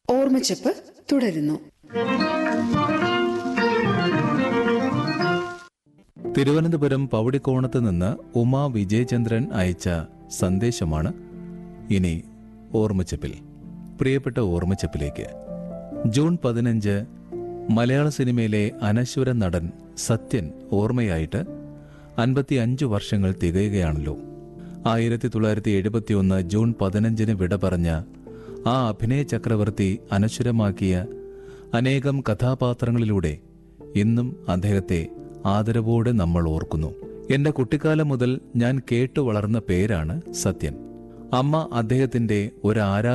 ഓർമ്മച്ചപ്പ് തുടരുന്നു തിരുവനന്തപുരം പൗടിക്കോണത്ത് നിന്ന് ഉമാ വിജയചന്ദ്രൻ അയച്ച സന്ദേശമാണ് ഇനി ഓർമ്മച്ചപ്പിൽ പ്രിയപ്പെട്ട ഓർമ്മച്ചപ്പിലേക്ക് ജൂൺ പതിനഞ്ച് മലയാള സിനിമയിലെ അനശ്വര നടൻ സത്യൻ ഓർമ്മയായിട്ട് അൻപത്തിയഞ്ചു വർഷങ്ങൾ തികയുകയാണല്ലോ ആയിരത്തി തൊള്ളായിരത്തി എഴുപത്തിയൊന്ന് ജൂൺ പതിനഞ്ചിന് വിട പറഞ്ഞ ആ അഭിനയ ചക്രവർത്തി അനശ്വരമാക്കിയ അനേകം കഥാപാത്രങ്ങളിലൂടെ ഇന്നും അദ്ദേഹത്തെ ആദരവോടെ നമ്മൾ ഓർക്കുന്നു എന്റെ കുട്ടിക്കാലം മുതൽ ഞാൻ കേട്ടു വളർന്ന പേരാണ് സത്യൻ അമ്മ അദ്ദേഹത്തിന്റെ ഒരു ആരാ